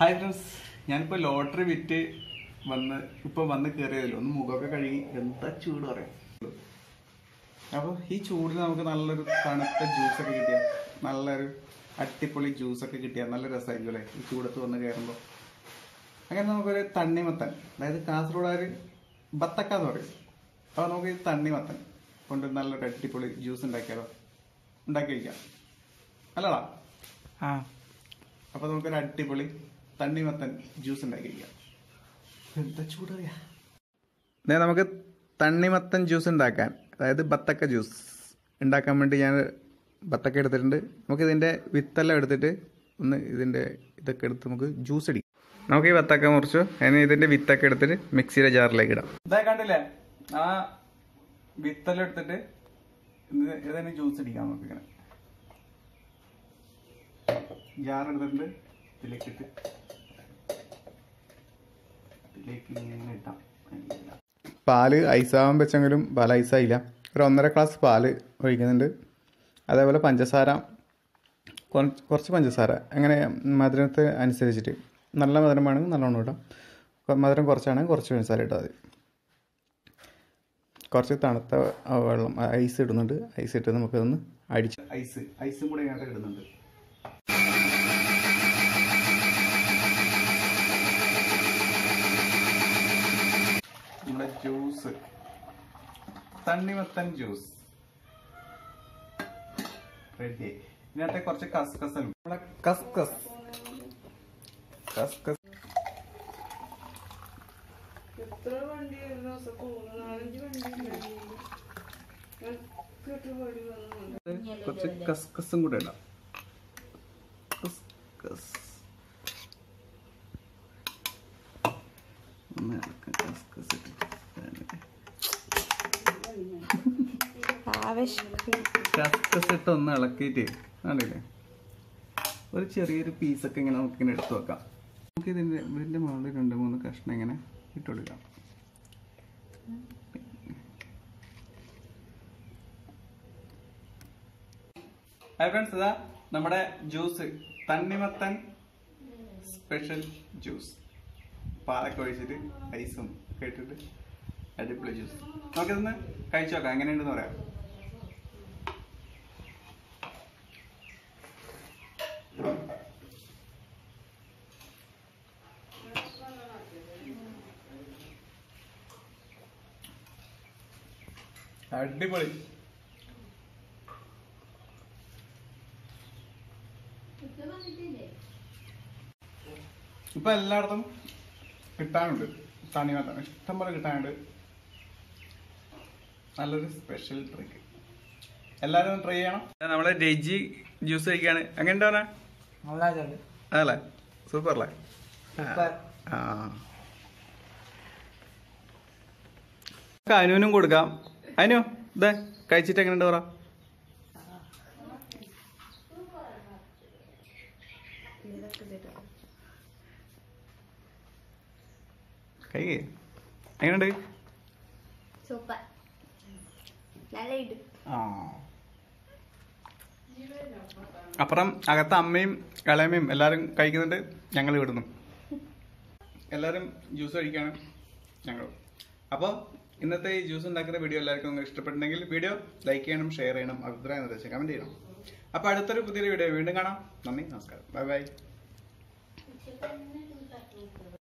Hi friends ഞാനിപ്പോൾ lottery വിറ്റ് വന്ന് ഇപ്പോൾ വന്ന് കയറിയതല്ലോ ഒന്ന് മുഖമൊക്കെ കഴുകി എന്താ ചൂട് പറയാം അപ്പോൾ ഈ ചൂടിൽ നമുക്ക് നല്ലൊരു തണുത്ത ജ്യൂസൊക്കെ കിട്ടിയ നല്ലൊരു അട്ടിപ്പൊളി ജ്യൂസൊക്കെ കിട്ടിയ നല്ല രസമായിരിക്കും അല്ലേ ഈ ചൂടത്ത് വന്ന് കയറുമ്പോൾ അങ്ങനെ നമുക്കൊരു തണ്ണിമത്തൻ അതായത് കാസർഗോഡുകാർ ബത്തക്ക എന്ന് പറയും അപ്പോൾ നമുക്ക് ഈ തണ്ണിമത്തൻ കൊണ്ട് നല്ലൊരു അടിപൊളി ജ്യൂസ് ഉണ്ടാക്കിയാലോ ഉണ്ടാക്കി കഴിക്കാം അല്ലടാ ആ അപ്പൊ നമുക്കൊരു അടിപൊളി തണ്ണിമത്തൻ ജ്യൂസ് ഉണ്ടാക്കി കഴിക്കാം എന്താ ചൂടറിയാ നമുക്ക് തണ്ണിമത്തൻ ജ്യൂസ് ഉണ്ടാക്കാൻ അതായത് ബത്തക്ക ജ്യൂസ് ഉണ്ടാക്കാൻ വേണ്ടി ഞാൻ ബത്തക്ക എടുത്തിട്ടുണ്ട് നമുക്ക് ഇതിന്റെ വിത്തെല്ലാം എടുത്തിട്ട് ഒന്ന് ഇതിന്റെ ഇതൊക്കെ എടുത്ത് നമുക്ക് ജ്യൂസ് അടിക്കാം നമുക്ക് ഈ ബത്തക്ക മുറിച്ചു അതിന് ഇതിന്റെ വിത്തൊക്കെ എടുത്തിട്ട് മിക്സിയുടെ ജാറിലേക്ക് ഇടാം ഇതാ കണ്ടില്ലേ ആ വിത്തെല്ലാം എടുത്തിട്ട് ഇതിന് ജ്യൂസ് അടിക്കാം നമുക്ക് ഇങ്ങനെ ജാർ എടുത്തിട്ടുണ്ട് ഇതിലേക്ക് ഇട്ട് ഇതിലേക്ക് ഇങ്ങനെ ഇട്ടാം പാല് ഐസാവാൻ വെച്ചെങ്കിലും പാൽ ഐസായില്ല ഒരു ഒന്നര ഗ്ലാസ് പാല് ഒഴിക്കുന്നുണ്ട് അതേപോലെ പഞ്ചസാര കുറ- കുറച്ച് പഞ്ചസാര അങ്ങനെ മധുരത്തെ അനുസരിച്ചിട്ട് നല്ല മധുരം വേണമെങ്കിൽ നല്ലോണം ഇടാം കൊ- മധുരം കുറച്ചാണെങ്കിൽ കുറച്ച് പഞ്ചസാര ഇട്ടാൽ മതി കുറച്ച് തണുത്ത ആ, വെള്ളം ഐസ് ഇടുന്നുണ്ട് ഐസ് ഇട്ട് നമുക്കതൊന്ന് അടിച്ച് ഐസ് ഐസും കൂടെ ഇതിനകത്ത് ഇടുന്നുണ്ട് നമ്മുടെ ജ്യൂസ് തണ്ണിമത്തൻ ജ്യൂസ് റെഡി ഇതിനകത്തെ കുറച്ച് കസ്കസ് ഉണ്ട് നമ്മളെ കസ്കസ് കസ്കസ് എത്ര വണ്ടി ഒരു ദിവസം പോകുന്നു നാലഞ്ച് വണ്ടി ഉണ്ടായിരുന്നു. എത്ര വഴി വന്നു കുറച്ച് കസ്കസും കൂടെ ഇടാം കസ്കസ് ഒന്ന് ഇളക്കാം, കസ്കസ് ഇട്ടിട്ട്. കസ്കസ് ഇട്ട് ഒന്ന് ഇളക്കിയിട്ട് കണ്ടില്ലേ ഒരു ചെറിയൊരു പീസൊക്കെ ഇങ്ങനെ നമുക്ക് ഇങ്ങനെ എടുത്തു വെക്കാം നമുക്ക് ഇതിന്റെ ഇതിന്റെ മുകളിൽ രണ്ട് മൂന്ന് കഷ്ണം ഇങ്ങനെ ഇട്ട് കൊടുക്കാം ഹായ് ഫ്രണ്ട്സ് ഇതാ നമ്മുടെ ജ്യൂസ് തണ്ണിമത്തൻ സ്പെഷ്യൽ ജ്യൂസ് പാലൊക്കെ ഒഴിച്ചിട്ട് ഐസും ഒക്കെ ഇട്ടിട്ട് അടിപൊളി ജ്യൂസ് നമുക്കിതൊന്ന് കഴിച്ചു നോക്കാം എങ്ങനെയുണ്ടെന്ന് പറയാം അടിപൊളി ഇപ്പൊ എല്ലായിടത്തും കിട്ടാനുണ്ട് തണ്ണിമത്തം ഇഷ്ടം പോലെ കിട്ടാനുണ്ട് നല്ലൊരു സ്പെഷ്യൽ ട്രിക്ക് എല്ലാവരും ട്രൈ ചെയ്യണം നമ്മളെ രജി ജ്യൂസ് കഴിക്കാണ് എങ്ങനെ ഉണ്ടാവാ നല്ലതുണ്ട് അതല്ലേ സൂപ്പർ അല്ലേ സൂപ്പർ ആ അനുവിനും കൊടുക്കാം അനു ഇതേ കഴിച്ചിട്ട് എങ്ങനെയുണ്ട് പറ കൈ എങ്ങനെയുണ്ട് സൂപ്പർ നല്ല ഇട് ആ അപ്പുറം അകത്ത് അമ്മയും ഇളയമ്മയും എല്ലാവരും കഴിക്കുന്നുണ്ട് ഞങ്ങൾ ഇവിടുന്നു എല്ലാവരും ജ്യൂസ് കഴിക്കാണ് ഞങ്ങൾ അപ്പോൾ ഇന്നത്തെ ഈ ജ്യൂസ് ഉണ്ടാക്കുന്ന വീഡിയോ എല്ലാവർക്കും നിങ്ങൾക്ക് ഇഷ്ടപ്പെട്ടുണ്ടെങ്കിൽ വീഡിയോ ലൈക്ക് ചെയ്യണം ഷെയർ ചെയ്യണം അഭിപ്രായം നിർദ്ദേശം കമൻറ്റ് ചെയ്യണം അപ്പോൾ അടുത്തൊരു പുതിയൊരു വീഡിയോ വീണ്ടും കാണാം നന്ദി നമസ്കാരം ബൈ ബൈ